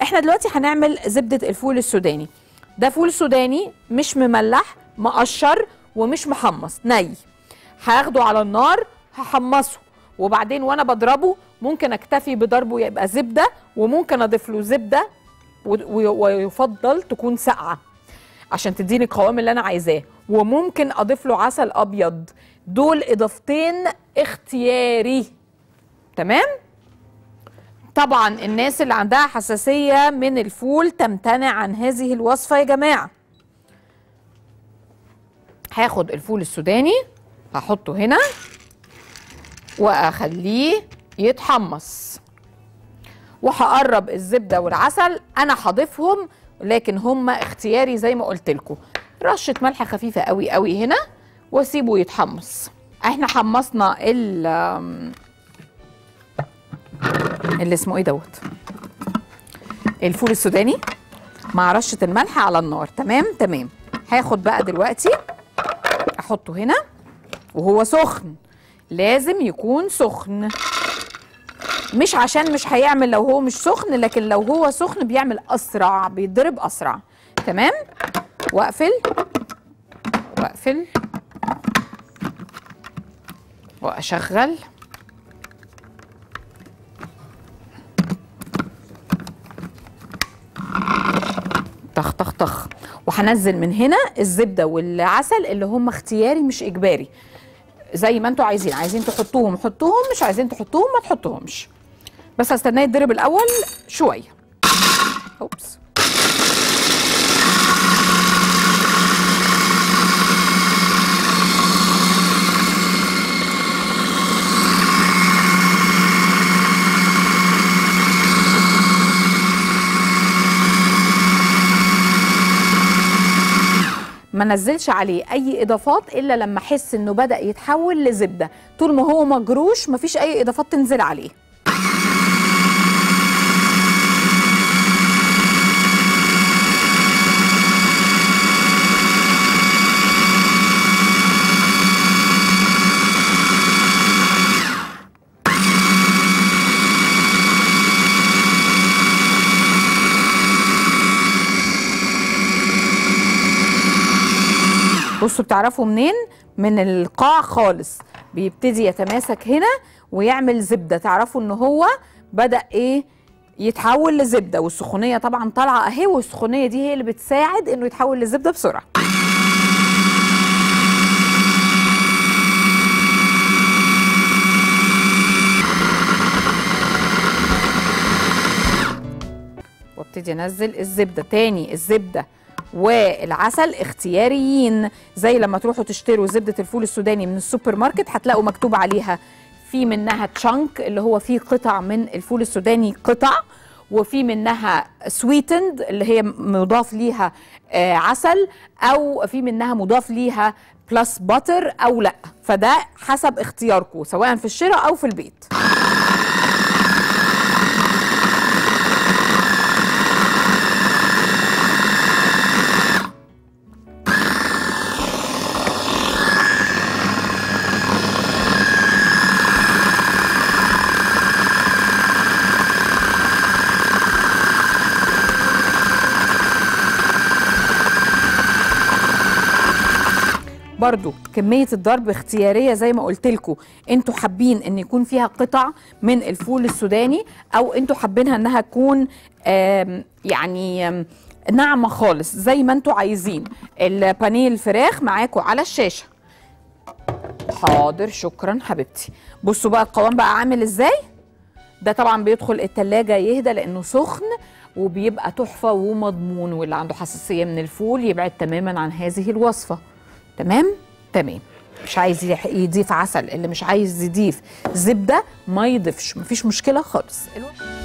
احنا دلوقتي هنعمل زبده الفول السوداني ده فول سوداني مش مملح مقشر ومش محمص ني هاخده على النار هحمصه وبعدين وانا بضربه ممكن اكتفي بضربه يبقى زبده وممكن اضيف له زبده و- و- ويفضل تكون ساقعه عشان تديني القوام اللي انا عايزاه وممكن اضيف له عسل ابيض دول اضافتين اختياري تمام طبعا الناس اللي عندها حساسيه من الفول تمتنع عن هذه الوصفه يا جماعه هاخد الفول السوداني هحطه هنا واخليه يتحمص وهقرب الزبده والعسل انا هضيفهم لكن هم اختياري زي ما قلت لكم رشه ملح خفيفه قوي قوي هنا واسيبه يتحمص احنا حمصنا ال اللي اسمه ايه دوت الفول السوداني مع رشه الملح على النار تمام تمام هاخد بقى دلوقتي احطه هنا وهو سخن لازم يكون سخن مش عشان مش هيعمل لو هو مش سخن لكن لو هو سخن بيعمل اسرع بيضرب اسرع تمام واقفل واقفل واشغل طخ طخ طخ وهنزل من هنا الزبده والعسل اللي هم اختياري مش اجباري زي ما انتوا عايزين عايزين تحطوهم حطوهم مش عايزين تحطوهم ما تحطوهمش بس هستناه يتضرب الاول شويه اوبس ما نزلش عليه اي اضافات الا لما احس انه بدا يتحول لزبده طول ما هو مجروش مفيش اي اضافات تنزل عليه بصوا بتعرفوا منين من القاع خالص بيبتدي يتماسك هنا ويعمل زبده تعرفوا ان هو بدا ايه يتحول لزبده والسخونيه طبعا طالعه اهي والسخونيه دي هي اللي بتساعد انه يتحول لزبده بسرعه وابتدي انزل الزبده تاني الزبده والعسل اختياريين زي لما تروحوا تشتروا زبده الفول السوداني من السوبر ماركت هتلاقوا مكتوب عليها في منها تشانك اللي هو فيه قطع من الفول السوداني قطع وفي منها سويتند اللي هي مضاف ليها آه عسل او في منها مضاف ليها بلس باتر او لا فده حسب اختياركم سواء في الشراء او في البيت برضو كمية الضرب اختيارية زي ما قلت لكم انتوا حابين ان يكون فيها قطع من الفول السوداني او انتوا حابينها انها تكون آم، يعني آم، ناعمة خالص زي ما انتوا عايزين البانيه الفراخ معاكم على الشاشة حاضر شكرا حبيبتي بصوا بقى القوام بقى عامل ازاي ده طبعا بيدخل التلاجة يهدى لانه سخن وبيبقى تحفة ومضمون واللي عنده حساسية من الفول يبعد تماما عن هذه الوصفة تمام تمام مش عايز يح- يضيف عسل اللي مش عايز يضيف زبدة ما يضيفش مفيش مشكلة خالص الو-